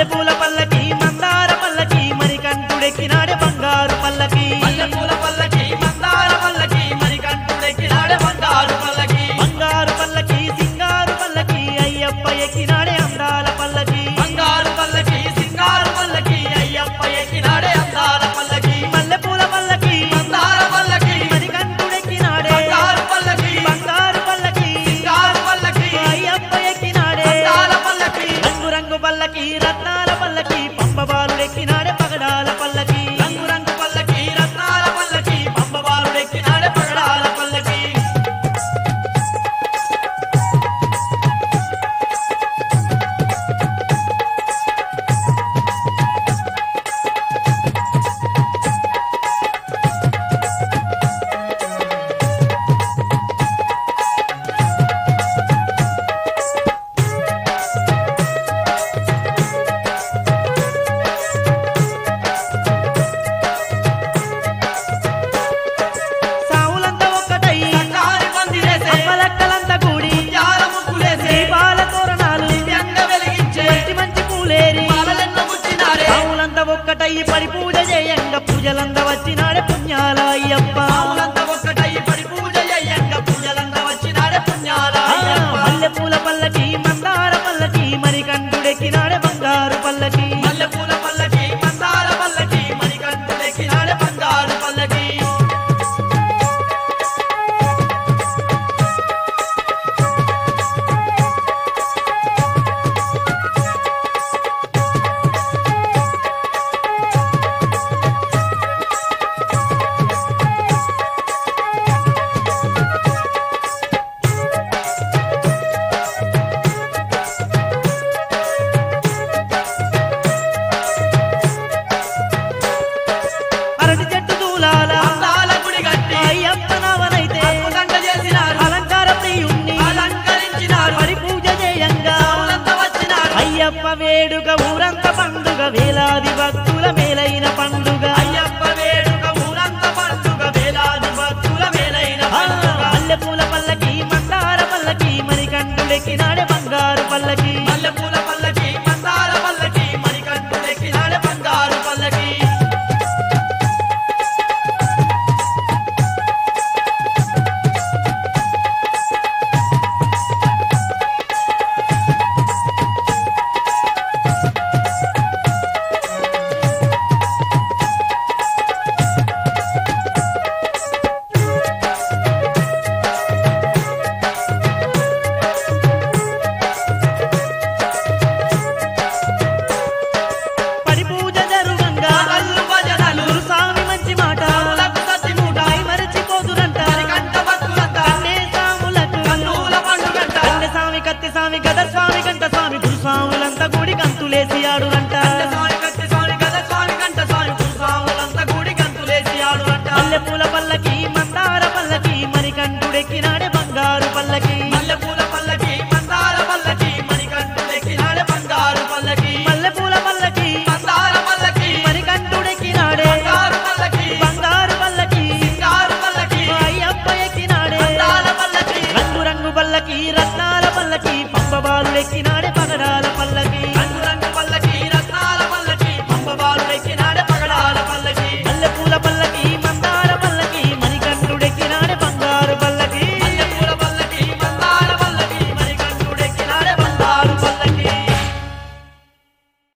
మల్లెపూల పల్లకి మందార పల్లకి మరికంఠుడెక్కినాడే బంగారు పల్లకి మల్లెపూల పల్లకి మందార పల్లకి మణికంఠుడెక్కినాడే బంగారు పల్లకి బంగారు పల్లకి సింగారు పల్లకి అయ్యప్ప ఎక్కినాడే అందాల పల్లకి బంగారు పల్లకి సింగారు పల్లకి అయ్యప్ప ఎక్కినాడే అందాల పల్లకి మల్లెపూల పల్లకి మందార పల్లకి మరికంఠుడెక్కినాడే బంగారు పల్లకి బంగారు పల్లకి సింగారు పల్లకి అయ్యప్ప ఎక్కినాడే అందాల పల్లకి రంగు రంగు పల్లకి రత్నాల పల్లకి పంపబాలుడెక్కినాడే పగడాల పల్లకి రంగు రంగు పల్లకి రత్నాల పల్లకి పంపబాలుడెక్కినాడే పగడాల పల్లకి సావులంతా ఒక్కటై కాని పందిరేసే అమ్మలక్కలంతా కూడి యాల ముగ్గులేసే దీపాల తోరణాలు దివ్యంగ వెలిగించే మంచి మంచి పూలేరి మాలలెన్న ముచ్చినారే సావులంతా ఒక్కటై పడి పూజ చేయంగా పూజలంతా వచ్చినాడే పుణ్యాల అయ్యప్ప పావులంతా ఒక్కటై పడి పూజ చేయంగా పూజలంతా వచ్చినాడే పుణ్యాల ఆ, అయ్యప్ప. మల్లెపూల పల్లకి మందార పల్లకి మరికంఠుడెక్కినాడే బంగారు పల్లకి మల్లెపూల పల్లకి మందార పల్లకి మణికంఠుడెక్కినాడే బంగారు పల్లకి అరటి చెట్టు దూలాల అందాల గుడి కట్టి అయ్యప్ప నావనైతే అద్భుతంగా చేసినారు అలంకార ప్రియుణ్ణి అలంకరించినారు మరి పూజ చేయంగా పావులంతా వచ్చినారు అయ్యప్ప వేడుక ఊరంత పండుగ వేలాది భక్తుల మేలైన పండుగ అయ్యప్ప వేడుక ఊరంతా పండుగ వేలాది భక్తుల వేలైన ఆ, పండుగ మల్లెపూల పల్లకి మందార పల్లకి మరికంఠుడెక్కినాడే బంగారు పల్లకి మల్లెపూల పల్లకి మందార పల్లకి మణికంఠుడెక్కినాడే బంగారు పల్లకి పడి పూజ జరుగంగా కళ్ళు భజనలు గురుస్వామి మంచి మాట పావులకు సత్తిమూట తాయి మరచిపోదురంట మణికంఠ భక్తులంతా కన్నే సాములకు కన్నుల పండుగంట కన్నె స్వామి కత్తి స్వామి గద స్వామి గంట స్వామి గురుస్వాములంతా కూడి కంతులేసి ఆడురంట కంట స్వామి కత్తి స్వామి గద స్వామి కంట స్వామి భూస్వాములంతా కూడి గంతులేసి ఆడురంట మల్లెపూల పల్లకి మందార పల్లకి మరికంఠుడెక్కినాడే బంగారు పల్లకి మల్లెపూల పల్లకి మందార పల్లకి మణికంఠుడెక్కినాడే బంగారు పల్లకి మల్లెపూల పల్లకి మందార పల్లకి మరికంఠుడెక్కినాడే బంగారు పల్లకి బంగారు పల్లకి సింగారు పల్లకి అయ్యప్ప ఎక్కినాడే అందాల పల్లకి రంగు రంగు పల్లకి రత్నాల పల్లకి పంపబాలు ఎక్కినాడే పగడాల పల్లకి